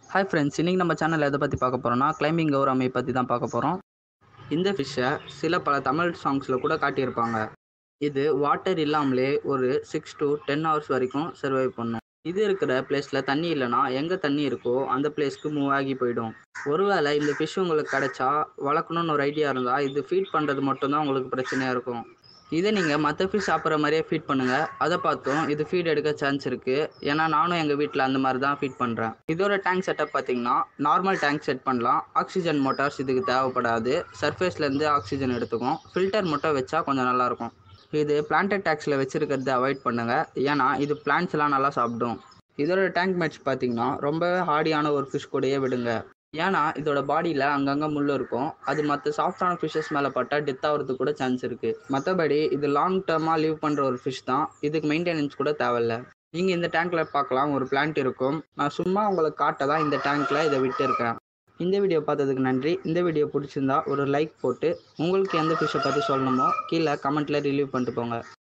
hi friends இன்றைக்கி நம்ம சேனலில் எதை பற்றி பார்க்க போகிறோம்னா கிளைம்பிங் கௌரமை பற்றி தான் பார்க்க போகிறோம் இந்த ஃபிஷ்ஷை சில பல தமிழ் சாங்ஸில் கூட காட்டியிருப்பாங்க இது வாட்டர் இல்லாமலே ஒரு சிக்ஸ் to டென் ஹவர்ஸ் வரைக்கும் சர்வைவ் பண்ணும் இது இருக்கிற பிளேஸில் தண்ணி இல்லைன்னா எங்கே தண்ணி இருக்கோ அந்த பிளேஸ்க்கு மூவ் ஆகி போயிடும் ஒருவேளை இந்த ஃபிஷ் உங்களுக்கு கிடைச்சா வளர்க்கணும்னு ஒரு ஐடியா இருந்தால் இது ஃபீட் பண்ணுறது மட்டும்தான் உங்களுக்கு பிரச்சனையாக இருக்கும் இதை நீங்கள் மற்ற ஃபிஷ் சாப்பிட்ற மாதிரியே ஃபீட் பண்ணுங்கள் அதை பார்த்தும் இது ஃபீட் எடுக்க சான்ஸ் இருக்குது ஏன்னா நானும் எங்கள் வீட்டில் அந்த மாதிரி தான் ஃபீட் பண்ணுறேன் இதோட டேங்க் செட்டப் பார்த்தீங்கன்னா நார்மல் டேங்க் செட் பண்ணலாம் ஆக்சிஜன் மோட்டார்ஸ் இதுக்கு தேவைப்படாது சர்ஃபேஸ்லேருந்து ஆக்சிஜன் எடுத்துக்கும் ஃபில்டர் மட்டும் வச்சா கொஞ்சம் நல்லாயிருக்கும் இது பிளான்டட் டேக்ஸில் வச்சுருக்கிறத அவாய்ட் பண்ணுங்கள் ஏன்னா இது plants எல்லாம் நல்லா சாப்பிடும் இதோட டேங்க் மேட்ச் பார்த்தீங்கன்னா ரொம்பவே ஹார்டியான ஒரு ஃபிஷ் கூடயே விடுங்க ஏன்னா இதோட பாடியில் அங்கங்கே முள் இருக்கும் அது மற்ற சாஃப்டான ஃபிஷ்ஷஸ் மேலே பட்டால் டெத் ஆகிறதுக்கு கூட சான்ஸ் இருக்குது மற்றபடி இது லாங் டேர்மாக லீவ் பண்ணுற ஒரு ஃபிஷ் தான் இதுக்கு மெயின்டெனன்ஸ் கூட தேவையில்ல நீங்கள் இந்த டேங்க்கில் பார்க்கலாம் ஒரு பிளான்ட் இருக்கும் நான் சும்மா உங்களுக்கு காட்ட தான் இந்த டேங்க்கில் இதை விட்டுருக்கேன் இந்த வீடியோ பார்த்ததுக்கு நன்றி இந்த வீடியோ பிடிச்சிருந்தா ஒரு லைக் போட்டு உங்களுக்கு எந்த ஃபிஷ்ஷை பற்றி சொல்லணுமோ கீழே கமெண்ட்டில் ரிலீவ் பண்ணிட்டு போங்க